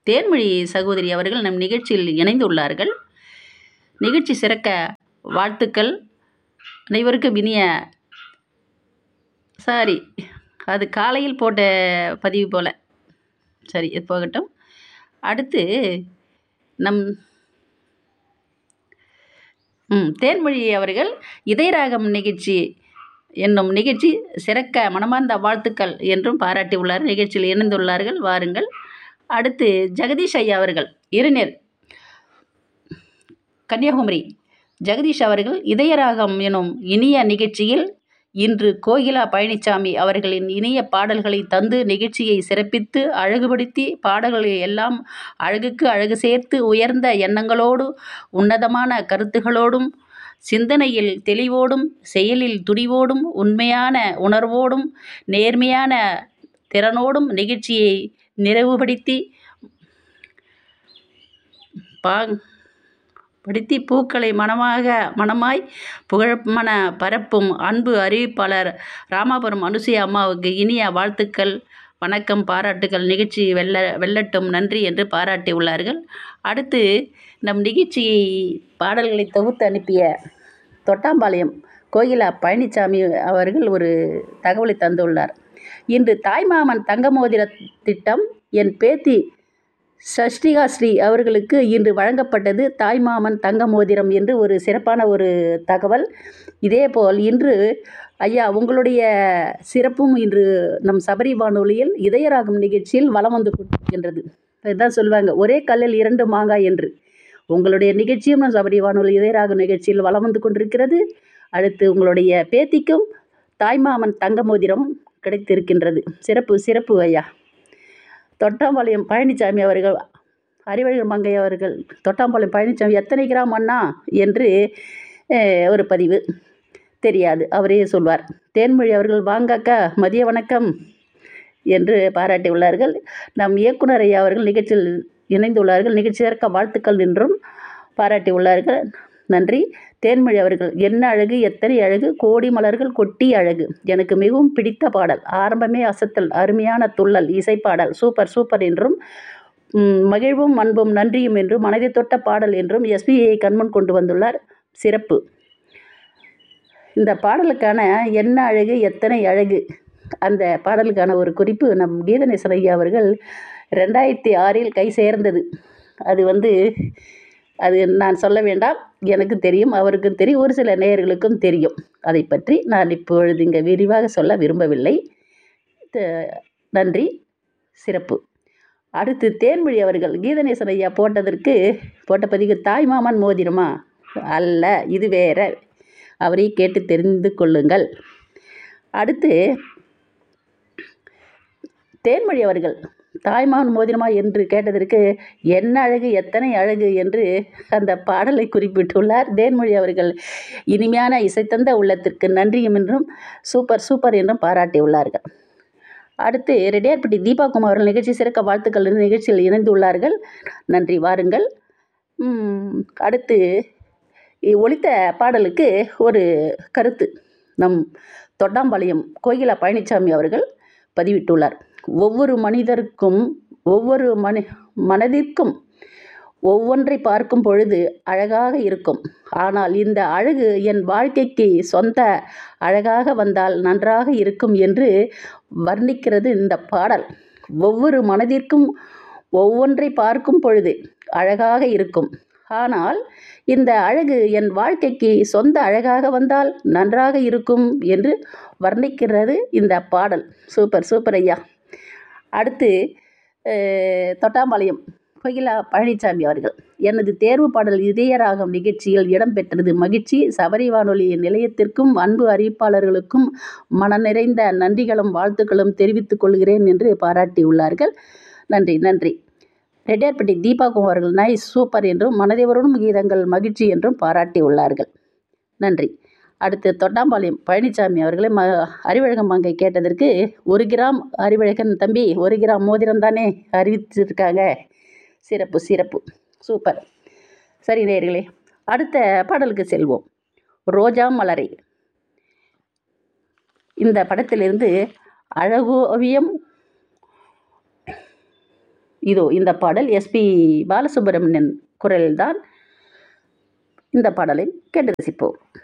தேன்மொழி சகோதரி அவர்கள் நம் நிகழ்ச்சியில் இணைந்துள்ளார்கள் நிகழ்ச்சி சிறக்க வாழ்த்துக்கள் அனைவருக்கும் இனிய சாரி அது காலையில் போட்ட பதிவு போல் சரி இது போகட்டும் அடுத்து நம் ம் தேன்மொழி அவர்கள் இதயராகம் நிகழ்ச்சி என்னும் நிகழ்ச்சி சிறக்க மனமார்ந்த வாழ்த்துக்கள் என்றும் பாராட்டியுள்ளார் நிகழ்ச்சியில் இணைந்துள்ளார்கள் வாருங்கள் அடுத்து ஜெகதீஷ் ஐயா அவர்கள் இருநீர் கன்னியாகுமரி ஜெகதீஷ் அவர்கள் இதயராகம் எனும் இனிய நிகழ்ச்சியில் இன்று கோகிலா பழனிசாமி அவர்களின் இனிய பாடல்களை தந்து நிகழ்ச்சியை சிறப்பித்து அழகுபடுத்தி பாடல்களை எல்லாம் அழகுக்கு அழகு சேர்த்து உயர்ந்த எண்ணங்களோடு உன்னதமான கருத்துகளோடும் சிந்தனையில் தெளிவோடும் செயலில் துணிவோடும் உண்மையான உணர்வோடும் நேர்மையான திறனோடும் நிகழ்ச்சியை நிறைவுபடுத்தி பா படுத்தி பூக்களை மனமாக மனமாய் புகழ்மன பரப்பும் அன்பு அறிவிப்பாளர் ராமாபுரம் அனுசூயா அம்மாவுக்கு இனிய வாழ்த்துக்கள் வணக்கம் பாராட்டுகள் நிகழ்ச்சி வெல்ல வெல்லட்டும் நன்றி என்று பாராட்டியுள்ளார்கள் அடுத்து நம் நிகழ்ச்சியை பாடல்களை தொகுத்து அனுப்பிய தொட்டாம்பாளையம் கோகிலா பழனிசாமி அவர்கள் ஒரு தகவலை தந்துள்ளார் இன்று தாய்மாமன் தங்கமோதிர திட்டம் என் பேத்தி சஷ்டிகா ஸ்ரீ அவர்களுக்கு இன்று வழங்கப்பட்டது தாய்மாமன் தங்க மோதிரம் என்று ஒரு சிறப்பான ஒரு தகவல் இதேபோல் இன்று ஐயா உங்களுடைய சிறப்பும் இன்று நம் சபரி வானொலியில் இதயராகம் நிகழ்ச்சியில் வலம் வந்து கொண்டிருக்கின்றது இதுதான் சொல்லுவாங்க ஒரே கல்லில் இரண்டு மாங்காய் என்று உங்களுடைய நிகழ்ச்சியும் நம் சபரி வானொலி இதயராகம் நிகழ்ச்சியில் வலம் வந்து கொண்டிருக்கிறது அடுத்து உங்களுடைய பேத்திக்கும் தாய்மாமன் தங்க மோதிரம் கிடைத்திருக்கின்றது சிறப்பு சிறப்பு ஐயா தொட்டாம்பாளையம் பழனிசாமி அவர்கள் அறிவழகர் மங்கை அவர்கள் தொட்டாம்பாளையம் பழனிசாமி எத்தனை கிராம் அண்ணா என்று ஒரு பதிவு தெரியாது அவரே சொல்வார் தேன்மொழி அவர்கள் வாங்கக்கா மதிய வணக்கம் என்று பாராட்டியுள்ளார்கள் நம் இயக்குனர் ஐயா அவர்கள் நிகழ்ச்சியில் இணைந்துள்ளார்கள் நிகழ்ச்சி சிறக்க வாழ்த்துக்கள் என்றும் பாராட்டியுள்ளார்கள் நன்றி தேன்மொழி அவர்கள் என்ன அழகு எத்தனை அழகு கோடி மலர்கள் கொட்டி அழகு எனக்கு மிகவும் பிடித்த பாடல் ஆரம்பமே அசத்தல் அருமையான துள்ளல் இசைப்பாடல் சூப்பர் சூப்பர் என்றும் மகிழ்வும் அன்பும் நன்றியும் என்றும் மனதை தொட்ட பாடல் என்றும் எஸ்பிஐ கண்முன் கொண்டு வந்துள்ளார் சிறப்பு இந்த பாடலுக்கான என்ன அழகு எத்தனை அழகு அந்த பாடலுக்கான ஒரு குறிப்பு நம் கீதநேசன் ஐயா அவர்கள் ரெண்டாயிரத்தி ஆறில் கை சேர்ந்தது அது வந்து அது நான் சொல்ல வேண்டாம் எனக்கு தெரியும் அவருக்கும் தெரியும் ஒரு சில நேயர்களுக்கும் தெரியும் அதை பற்றி நான் இப்பொழுது இங்கே விரிவாக சொல்ல விரும்பவில்லை நன்றி சிறப்பு அடுத்து தேன்மொழி அவர்கள் கீதநேசன் ஐயா போட்டதற்கு போட்ட பதிவு தாய்மாமன் மோதிரமா அல்ல இது வேற அவரை கேட்டு தெரிந்து கொள்ளுங்கள் அடுத்து தேன்மொழி அவர்கள் தாய்மான் மோதிரமா என்று கேட்டதற்கு என்ன அழகு எத்தனை அழகு என்று அந்த பாடலை குறிப்பிட்டுள்ளார் தேன்மொழி அவர்கள் இனிமையான இசைத்தந்த உள்ளத்திற்கு நன்றியும் என்றும் சூப்பர் சூப்பர் என்றும் பாராட்டியுள்ளார்கள் அடுத்து ரெட்டியார்பட்டி தீபா குமார் அவர்கள் நிகழ்ச்சி சிறக்க வாழ்த்துக்கள் என்று நிகழ்ச்சியில் இணைந்துள்ளார்கள் நன்றி வாருங்கள் அடுத்து ஒழித்த பாடலுக்கு ஒரு கருத்து நம் தொட்டாம்பாளையம் கோகிலா பழனிசாமி அவர்கள் பதிவிட்டுள்ளார் ஒவ்வொரு மனிதருக்கும் ஒவ்வொரு மனி மனதிற்கும் ஒவ்வொன்றை பார்க்கும் பொழுது அழகாக இருக்கும் ஆனால் இந்த அழகு என் வாழ்க்கைக்கு சொந்த அழகாக வந்தால் நன்றாக இருக்கும் என்று வர்ணிக்கிறது இந்த பாடல் ஒவ்வொரு மனதிற்கும் ஒவ்வொன்றை பார்க்கும் பொழுது அழகாக இருக்கும் ஆனால் இந்த அழகு என் வாழ்க்கைக்கு சொந்த அழகாக வந்தால் நன்றாக இருக்கும் என்று வர்ணிக்கிறது இந்த பாடல் சூப்பர் சூப்பர் ஐயா அடுத்து தொட்டாம்பாளையம் கோகிலா பழனிசாமி அவர்கள் எனது தேர்வு பாடல் இதயராகம் நிகழ்ச்சியில் இடம்பெற்றது மகிழ்ச்சி சபரி வானொலி நிலையத்திற்கும் அன்பு அறிவிப்பாளர்களுக்கும் மன நிறைந்த நன்றிகளும் வாழ்த்துக்களும் தெரிவித்துக் கொள்கிறேன் என்று பாராட்டியுள்ளார்கள் நன்றி நன்றி ரெட்டியார்பட்டி தீபா குமார் அவர்கள் நைஸ் சூப்பர் என்றும் மனதேவரும் கீதங்கள் மகிழ்ச்சி என்றும் பாராட்டியுள்ளார்கள் நன்றி அடுத்து தொட்டாம்பாளையம் பழனிசாமி அவர்களை ம அறிவழகம் மங்கை கேட்டதற்கு ஒரு கிராம் அறிவழகன் தம்பி ஒரு கிராம் மோதிரம் தானே அறிவிச்சிருக்காங்க சிறப்பு சிறப்பு சூப்பர் சரி நேர்களே அடுத்த பாடலுக்கு செல்வோம் ரோஜா மலரே இந்த படத்திலிருந்து அழகோவியம் இதோ இந்த பாடல் எஸ்பி பாலசுப்ரமணியன் குரலில்தான் இந்த பாடலை கேட்டு ரசிப்போம்